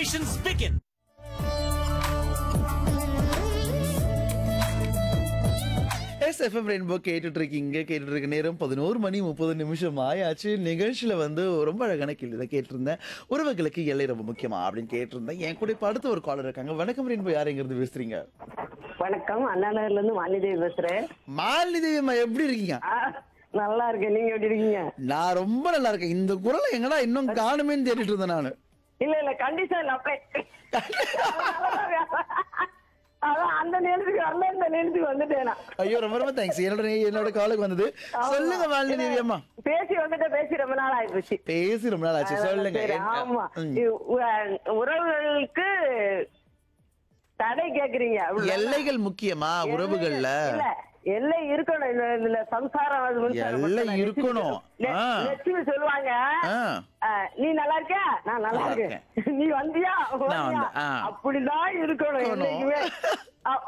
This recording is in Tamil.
Celebrations begin. S FM rainbow கேட்டுட்டு இருக்கீங்க கேட்டுட்டு இருக்க நேரம் பதினோரு மணி முப்பது நிமிஷம் ஆயாச்சு நிகழ்ச்சியில வந்து ரொம்ப அழகான கேள்வி தான் கேட்டிருந்தேன் உறவுகளுக்கு எல்லை ரொம்ப முக்கியமா அப்படின்னு கேட்டிருந்தேன் என் கூட இப்ப அடுத்த ஒரு காலர் இருக்காங்க வணக்கம் ரெயின்போ யார் எங்க இருந்து பேசுறீங்க வணக்கம் அண்ணா நகர்ல இருந்து மாலிதேவி பேசுறேன் மாலினி தேவி அம்மா எப்படி இருக்கீங்க ஆ, நல்லா இருக்கேன் நீங்க எப்படி இருக்கீங்க நான் ரொம்ப நல்லா இருக்கேன் இந்த குரலை எங்கடா இன்னும் காணுமேன்னு தேடிட்டு இருந்தேன் நானு இல்ல இல்ல கண்டிஷன் அப்ளை அதான் அந்த நேரத்துக்கு வரல இந்த நேரத்துக்கு வந்துட்டேன் நான். ஐயோ ரொம்ப ரொம்ப தேங்க்ஸ் என்னோட என்னோட காலுக்கு வந்தது சொல்லுங்க மாலினி தேவி அம்மா பேசி வந்துட்டு பேசி ரொம்ப நாள் ஆயிப்போச்சு பேசி ரொம்ப நாள் ஆச்சு சொல்லுங்க சரி, என்ன- ஆமா ம். இ- உ- உறவுகளுக்கு தடை கேக்குறீங்க அப்படிதானே? எல்லைகள் முக்கியமா உறவுகள்ல இல்ல எல்லை இருக்கணும் இந்த- இதுல சம்சாரம் அது மின்சாரம் எல்லை மட்டும் இருக்கணும். லட்சுமி- ஆ. லட்சுமி சொல்லுவாங்க ஆ. ஆ, நீ நல்லா இருக்க நான் நல்லா நல்லா இருக்கேன் நீ வந்தியா வந்தியா? வந்தேன், ஆ. அப்படிதான் இருக்கணும் இருக்கணும். என்னைக்குமே அ-